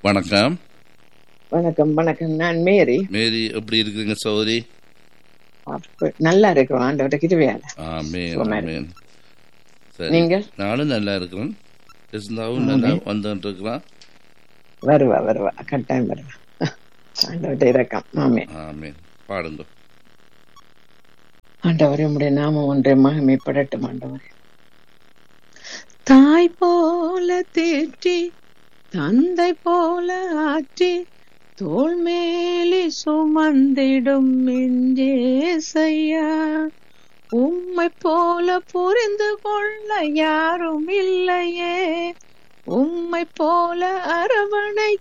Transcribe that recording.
வணக்கம் வணக்கம் வணக்கம் நான் மேரி மேரி எப்படி இருக்கிறீங்க சௌரி அப்ப நல்லா இருக்கிறோம் ஆண்டவர்கிட்ட கிருவியால ஆமேன் சுகமா ஆமேன் சரி நீங்க நானும் நல்லா இருக்கிறேன் இருந்தாவும் நல்லா வந்துட்டு இருக்கிறான் வருவா வருவா கட்டாயம் வருவா ஆண்டவர்கிட்ட இறக்கம் ஆமே ஆமேன் பாடுங்க ஆண்டவரே உடைய நாமம் ஒன்றை மகிமைப்படட்டும் ஆண்டவரே தாய் போல தேற்றி தந்தை போல ஆற்றி தோள் மேலே சுமந்திடும் மிஞ்சேசையா உம்மை போல புரிந்து கொள்ள யாரும் இல்லையே உம்மை போல அரவணைக்க